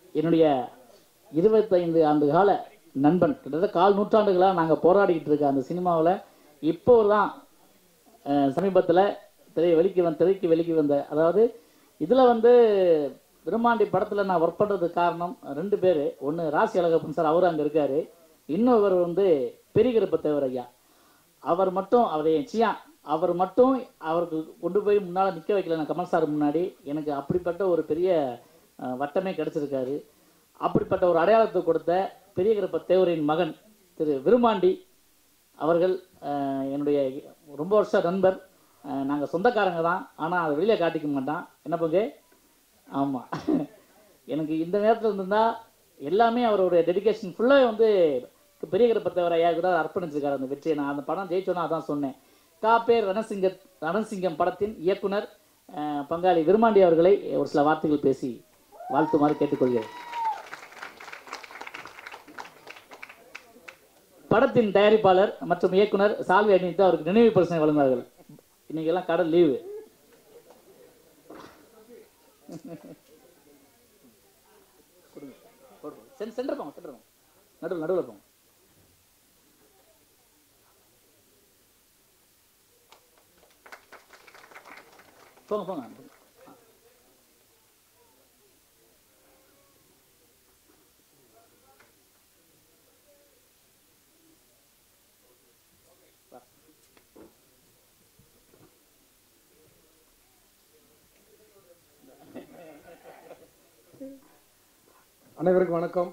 என்னுடைய இருபத்தைந்து ஆண்டு கால நண்பன் கிட்டத்தட்ட கால் நூற்றாண்டுகளாக நாங்கள் போராடிக்கிட்டு இருக்க அந்த சினிமாவில் இப்போ தான் சமீபத்தில் திரை வெளிக்கு வந்த திரைக்கு வெளிக்கு வந்த அதாவது இதில் வந்து விரும்மாண்டி படத்தில் நான் ஒர்க் பண்ணுறதுக்கு காரணம் ரெண்டு பேர் ஒன்று ராசி அழகப்பன் சார் அவர் அங்கே இருக்கார் இன்னொருவர் வந்து பெரியகருப்பத்தேவர் ஐயா அவர் மட்டும் அவர் என் சியா அவர் மட்டும் அவருக்கு கொண்டு போய் முன்னால் நிற்க வைக்கல நான் கமல் சார் முன்னாடி எனக்கு அப்படிப்பட்ட ஒரு பெரிய அஹ், வட்டமே கிடைச்சிருக்காரு அப்படிப்பட்ட ஒரு அடையாளத்தை கொடுத்த பெரியகருப்ப தேவரின் மகன் திரு விருமாண்டி அவர்கள் அஹ், என்னுடைய ரொம்ப வருஷ நண்பர் நாங்கள் சொந்தக்காரங்க தான் ஆனால் அதை வெளியில் காட்டிக்க மாட்டான் என்ன பங்கு ஆமாம் எனக்கு இந்த நேரத்தில் இருந்திருந்தா எல்லாமே அவருடைய டெடிகேஷன் ஃபுல்லாக வந்து பெரிய கருப்பத்தவர் ஐயாவுக்கு தான் அர்ப்பணிச்சிருக்காரு அந்த வெற்றியை நான் அந்த படம் ஜெயிச்சோன்னா அதான் சொன்னேன் காப்பேர் ரணசிங்க ரணசிங்கம் படத்தின் இயக்குனர் அஹ், பங்காளி விருமாண்டி அவர்களை ஒரு சில வார்த்தைகள் பேசி வாழ்த்துமாறு கேட்டுக்கொள்கிறேன் படத்தின் தயாரிப்பாளர் மற்றும் இயக்குனர் சால்வி அணிவித்து அவருக்கு நினைவு பரிசனை வழங்குவார்கள் இன்னைக்கு எல்லாம் கடல் லீவு சென்டர் போங்க சென்டர் போங்க நடுவில் நடுவில் போங்க போங்க போங்க அனைவருக்கும் வணக்கம்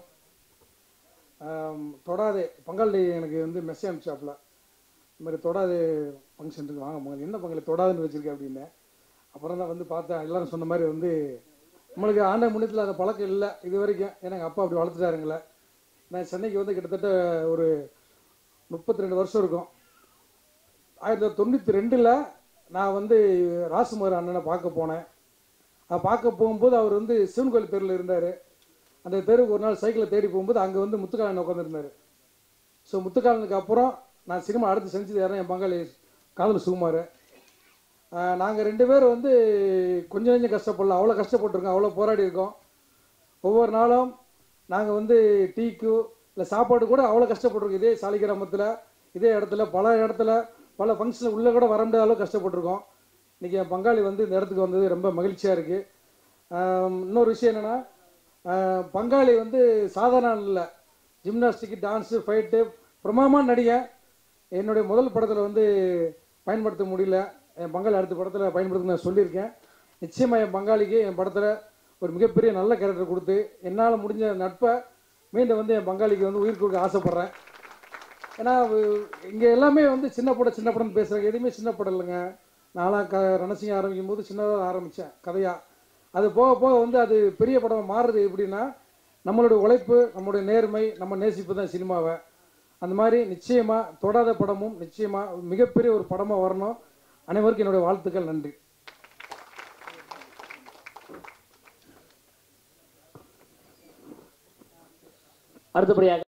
ஆம், தொடாதே பங்காளி எனக்கு வந்து மெசேஜ் அனுப்பிச்சாப்புல இந்த மாதிரி தொடாதே ஃபங்க்ஷன் இருக்கு வாங்க பங்காளி என்ன பங்காளி தொடாதுன்னு வச்சிருக்கேன் அப்படின்னு அப்புறம் தான் வந்து பார்த்தேன் எல்லாரும் சொன்ன மாதிரி வந்து நம்மளுக்கு ஆண்ட முன்னத்தில் அந்த பழக்கம் இல்லை இது வரைக்கும் ஏன்னா எங்கள் அப்பா அப்படி வளர்த்துட்டாருங்களே நான் சென்னைக்கு வந்து கிட்டத்தட்ட ஒரு முப்பத்தி ரெண்டு வருஷம் இருக்கும் ஆயிரத்தி தொள்ளாயிரத்தி தொண்ணூற்றி ரெண்டில் நான் வந்து ராசுமார் அண்ணனை பார்க்க போனேன் அதை பார்க்க போகும்போது அவர் வந்து சிவன் கோயில் தெருவில் இருந்தார் அந்த தெருவுக்கு ஒரு நாள் சைக்கிளை தேடி போகும்போது அங்கே வந்து முத்துக்காலன் உட்காந்துருந்தார் ஸோ முத்துக்காலனுக்கு அப்புறம் நான் சினிமா அடுத்து செஞ்சது யாரும் என் பங்காளி காதல் சுகுமார் நாங்கள் ரெண்டு பேரும் வந்து கொஞ்சம் கொஞ்சம் கஷ்டப்படல அவ்வளோ கஷ்டப்பட்டிருக்கோம் அவ்வளோ போராடி இருக்கோம் ஒவ்வொரு நாளும் நாங்கள் வந்து டீக்கு இல்லை சாப்பாடு கூட அவ்வளோ கஷ்டப்பட்டிருக்கோம் இதே சாலி கிராமத்தில் இதே இடத்துல பல இடத்துல பல ஃபங்க்ஷனில் உள்ளே கூட வர முடியாத அளவுக்கு கஷ்டப்பட்டிருக்கோம் இன்றைக்கி என் பங்காளி வந்து இந்த இடத்துக்கு வந்தது ரொம்ப மகிழ்ச்சியாக இருக்குது இன்னொரு விஷயம் என்னென்னா பங்காளி வந்து சாதாரண ஆள் இல்லை ஜிம்னாஸ்டிக் டான்ஸு ஃபைட்டு பிரமாமான நடிகன் என்னுடைய முதல் படத்தில் வந்து பயன்படுத்த முடியல என் பங்காளி அடுத்த படத்தில் பயன்படுத்த நான் சொல்லியிருக்கேன் நிச்சயமாக என் பங்காளிக்கு என் படத்தில் ஒரு மிகப்பெரிய நல்ல கேரக்டர் கொடுத்து என்னால் முடிஞ்ச நட்பை மீண்டும் வந்து என் பங்காளிக்கு வந்து உயிர் கொடுக்க ஆசைப்பட்றேன் ஏன்னா இங்கே எல்லாமே வந்து சின்ன படம் சின்ன படம்னு பேசுகிறாங்க எதுவுமே சின்ன படம் இல்லைங்க நான்லாம் க ரணசிங்க ஆரம்பிக்கும் போது சின்னதாக ஆரம்பித்தேன் கதையாக அது போக போக வந்து அது பெரிய படம் மாறுறது எப்படின்னா நம்மளுடைய உழைப்பு நம்மளுடைய நேர்மை நம்ம நேசிப்பு தான் சினிமாவை அந்த மாதிரி நிச்சயமாக தொடாத படமும் நிச்சயமாக மிகப்பெரிய ஒரு படமாக வரணும் அனைவருக்கும் என்னுடைய வாழ்த்துக்கள் நன்றி அடுத்தபடியாக